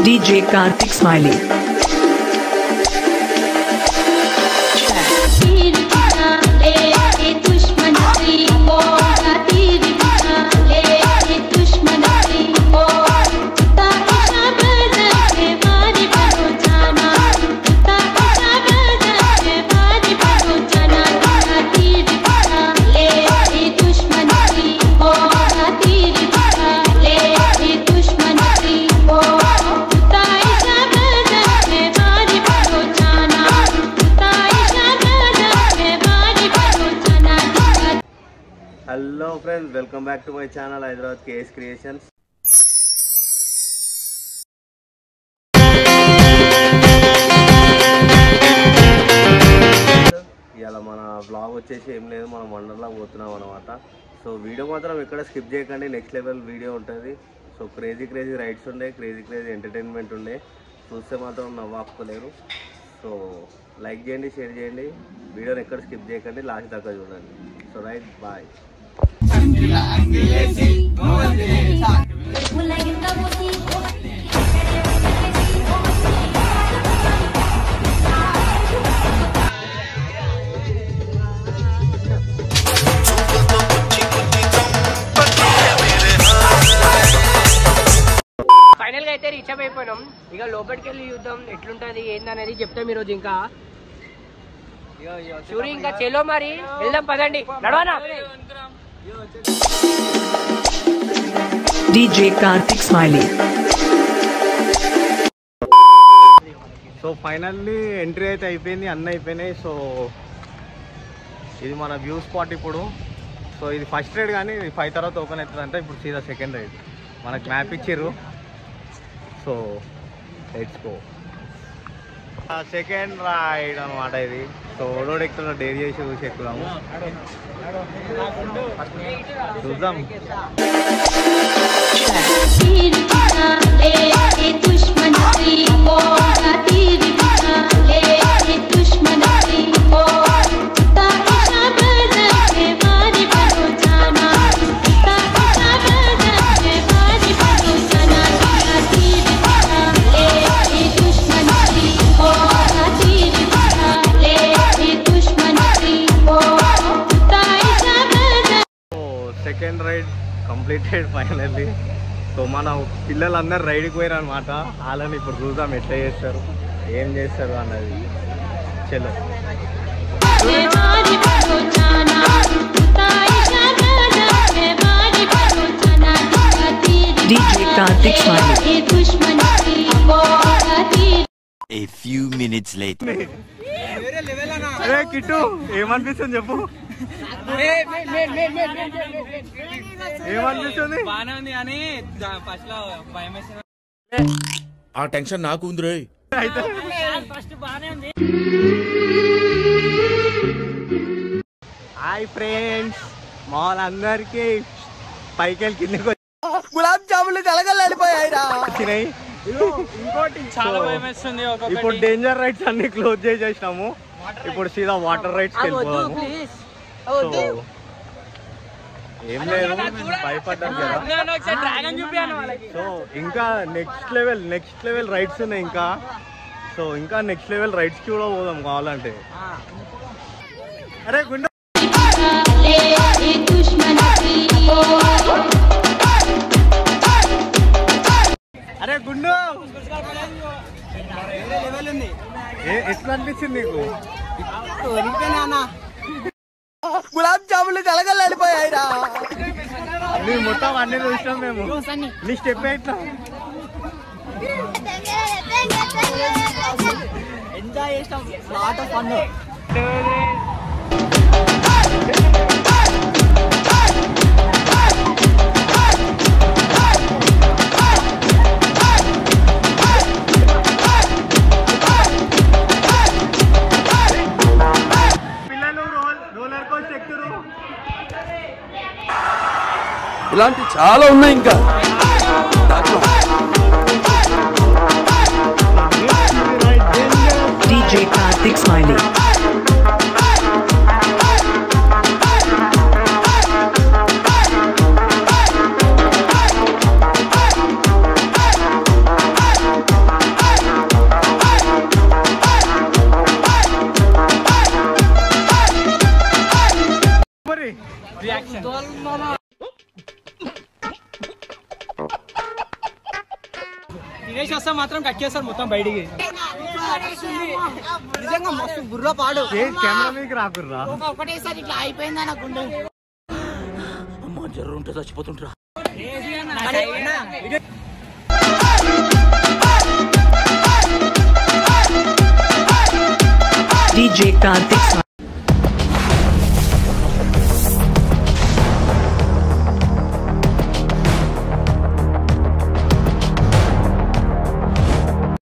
DJ Karthik Smiley. तीर बिना ले ए दुश्मन की ओर तीर बिना ले ए दुश्मन की ओर ताकिशा बदल के मारी बनो जाना ताकिशा बदल के मारी बनो जाना तीर बिना ले ए दुश्मन की ओर तीर बिना ले ए दुश्मन की ओर ताकिशा बदल के मारी बनो जाना ताकिशा बदल के मारी बनो जाना hello friends welcome back to my channel Hyderabad K S creations ఇవాళ మన బ్లాగ్ వచ్చేసి ఏం లేదు మనం వండర్లా పోతున్నాం అనమాట సో వీడియో మాత్రం ఎక్కడ స్కిప్ చేయకండి నెక్స్ట్ లెవెల్ వీడియో ఉంటుంది సో క్రేజీ క్రేజీ రైడ్స్ ఉండే క్రేజీ క్రేజీ ఎంటర్టైన్మెంట్ ఉండే చూస్తే మాత్రం నవ్వు ఆపుకోలేరు సో లైక్ చేయండి షేర్ చేయండి వీడియోని ఎక్కడ స్కిప్ చేయకండి లాస్ట్ దాకా చూడండి సో రైట్ బాయ్ ఫైనల్ గా అయితే రీచ్ అప్ అయిపోయినాం ఇక లోపలికి వెళ్ళి చూద్దాం ఎట్లుంటది ఏందనేది చెప్తాం ఈ రోజు ఇంకా సూరి ఇంకా చెలో మరి వెళ్దాం పదండి నడవనా DJ Karthik Smiley. So finally entry అయితే అయిపోయింది అన్నీ అయిపోయినాయి సో ఇది మన వ్యూ స్పాట్ ఇప్పుడు సో ఇది ఫస్ట్ రైడ్ కానీ ఇది ఫైవ్ తర్వాత ఓపెన్ అవుతుందంటే ఇప్పుడు సీదా సెకండ్ రైడ్ మనకు మ్యాప్ ఇచ్చారు so let's go second ride అనమాట ఇది సో ఓడోడు ఎక్కుతున్న డేర్ చేసి చూసి ఎక్కుదాము చూద్దాం तीर बिना ले ए दुश्मन की ओर तीर बिना ले ए दुश्मन की ओर ताकिशा बदल के मारी बनो जाना ताकिशा बदल के मारी बनो जाना तीर बिना ले ए दुश्मन की ओर तीर बिना ले ए दुश्मन की ओर ताकिशा बदल so second ride completed finally so మన పిల్లలందరూ రైడ్కి పోయారు అనమాట వాళ్ళని ఇప్పుడు చూద్దాం ఎట్లా చేస్తారు ఏం చేస్తారు అన్నది చలో के मारी बनो जाना ताइशा बदल के मारी बनो जाना तीर DJ Karthik Smiley. ए दुश्मन की ओर तीर A few minutes later. అరే కిట్టు ఏమనిపిస్తుంది చెప్పు ఏమనిపిస్తుంది బానే ఉంది కానీ ఫస్ట్ లో భయం వేసిన ఆ టెన్షన్ నాకు ఉంది రోయ్ హాయ్ ఫ్రెండ్స్ మా వాళ్ళందరికీ పైకి వెళ్ళి కిందకి గులాబ్ జాములు కలగలడిపోయాయిరా వచ్చినాయి చాలా So, భయం వేస్తుంది ఇప్పుడు ఒక్కొక్కటి డేంజర్ రైడ్స్ అన్ని క్లోజ్ చేసేసినాము ఇప్పుడు సీదా వాటర్ రైడ్స్ వెళ్ళిపోదాము సో ఏం లేదు భయపడ్డాం కదా నేను ఒకసారి డ్రాగన్ చూపించాను వాళ్ళకి సో ఇంకా next level next level rides ఉన్నాయి ఇంకా సో ఇంకా నెక్స్ట్ లెవెల్ రైడ్స్కి కూడా పోదాం కావాలంటే అరే గుండె ले ए दुश्मन की ओर అరే గుండు ఏ- ఎట్లా అనిపించింది నీకు గులాబ్ జాములు కలగలడిపోయాయిరా నీ మొత్తం అన్ని చూసినాం మేము నీ స్టెప్ ఎట్లా పిల్లలు రోల్ రోలర్ కోస్టర్ ఎక్కుతారు ఇలాంటి చాలా ఉన్నాయి ఇంకా దాంట్లో DJ Karthik Smiley. తినేసి వస్తే మాత్రం కక్కేస్తారు మొత్తం బయటికి నిజంగా మస్తు బుర్ర పాడు కెమెరా మీకు రాకుర్రా ఒకటేసారి ఇట్లా అయిపోయింది అనుకుంటా అమ్మ జర్రు ఉంటే చచ్చిపోతుంటరా DJ Karthik Smiley.